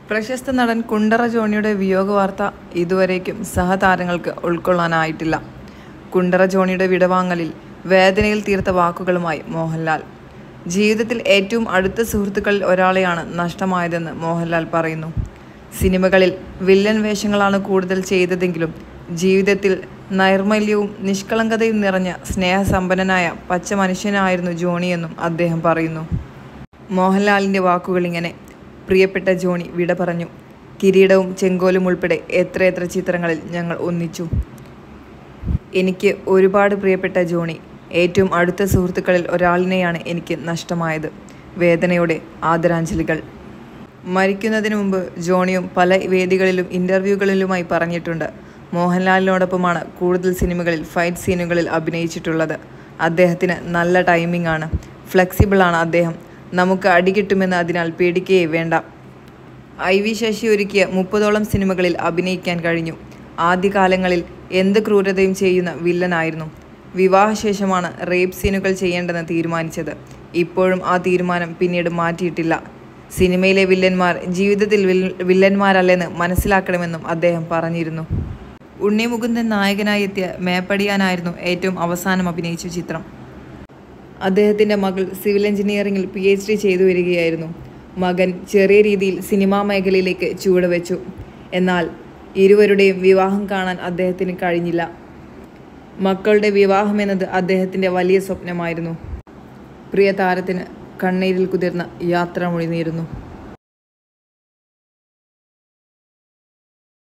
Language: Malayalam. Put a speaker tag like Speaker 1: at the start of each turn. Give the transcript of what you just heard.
Speaker 1: പ്രശസ്ത നടൻ കുണ്ടറ ജോണിയുടെ വിയോഗ വാർത്ത ഇതുവരേക്കും സഹതാരങ്ങൾക്ക് ഉൾക്കൊള്ളാനായിട്ടില്ല കുണ്ടറ ജോണിയുടെ വിടവാങ്ങലിൽ വേദനയിൽ തീർത്ത വാക്കുകളുമായി മോഹൻലാൽ ജീവിതത്തിൽ ഏറ്റവും അടുത്ത സുഹൃത്തുക്കളിൽ ഒരാളെയാണ് നഷ്ടമായതെന്ന് മോഹൻലാൽ പറയുന്നു സിനിമകളിൽ വില്ലൻ വേഷങ്ങളാണ് കൂടുതൽ ചെയ്തതെങ്കിലും ജീവിതത്തിൽ നൈർമല്യവും നിഷ്കളങ്കതയും നിറഞ്ഞ സ്നേഹസമ്പന്നനായ പച്ച മനുഷ്യനായിരുന്നു ജോണിയെന്നും അദ്ദേഹം പറയുന്നു മോഹൻലാലിൻ്റെ വാക്കുകൾ ഇങ്ങനെ പ്രിയപ്പെട്ട ജോണി വിട പറഞ്ഞു കിരീടവും ചെങ്കോലും ഉൾപ്പെടെ എത്രയെത്ര ചിത്രങ്ങളിൽ ഞങ്ങൾ ഒന്നിച്ചു എനിക്ക് ഒരുപാട് പ്രിയപ്പെട്ട ജോണി ഏറ്റവും അടുത്ത സുഹൃത്തുക്കളിൽ ഒരാളിനെയാണ് എനിക്ക് നഷ്ടമായത് വേദനയോടെ ആദരാഞ്ജലികൾ മരിക്കുന്നതിന് മുമ്പ് ജോണിയും പല വേദികളിലും ഇൻ്റർവ്യൂകളിലുമായി പറഞ്ഞിട്ടുണ്ട് മോഹൻലാലിനോടൊപ്പമാണ് കൂടുതൽ സിനിമകളിൽ ഫൈറ്റ് സീനുകളിൽ അഭിനയിച്ചിട്ടുള്ളത് അദ്ദേഹത്തിന് നല്ല ടൈമിംഗ് ആണ് ഫ്ലെക്സിബിൾ ആണ് അദ്ദേഹം നമുക്ക് അടികിട്ടുമെന്ന് അതിനാൽ പേടിക്കുകയേ വേണ്ട ഐ വി ശശി ഒരുക്കിയ മുപ്പതോളം സിനിമകളിൽ അഭിനയിക്കാൻ കഴിഞ്ഞു ആദ്യകാലങ്ങളിൽ എന്ത് ക്രൂരതയും ചെയ്യുന്ന വില്ലനായിരുന്നു വിവാഹശേഷമാണ് റേപ്പ് സീനുകൾ ചെയ്യേണ്ടെന്ന് തീരുമാനിച്ചത് ഇപ്പോഴും ആ തീരുമാനം പിന്നീട് മാറ്റിയിട്ടില്ല സിനിമയിലെ വില്ലന്മാർ ജീവിതത്തിൽ വിൽ- വില്ലന്മാരല്ലെന്ന് മനസ്സിലാക്കണമെന്നും അദ്ദേഹം പറഞ്ഞിരുന്നു ഉണ്ണി മുകുന്ദൻ നായകനായി എത്തിയ മേപ്പടിയാനായിരുന്നു ഏറ്റവും അവസാനം അഭിനയിച്ച ചിത്രം അദ്ദേഹത്തിൻ്റെ മകൾ സിവിൽ എഞ്ചിനീയറിംഗിൽ പി എച്ച് ഡി ചെയ്തു വരികയായിരുന്നു മകൻ ചെറിയ രീതിയിൽ സിനിമാ മേഖലയിലേക്ക് ചുവടുവെച്ചു എന്നാൽ ഇരുവരുടെയും വിവാഹം കാണാൻ അദ്ദേഹത്തിന് കഴിഞ്ഞില്ല മക്കളുടെ വിവാഹം എന്നത് അദ്ദേഹത്തിൻ്റെ വലിയ സ്വപ്നമായിരുന്നു പ്രിയ താരത്തിന് കണ്ണീരിൽ കുതിർന്ന യാത്ര മൊഴി നേരുന്നു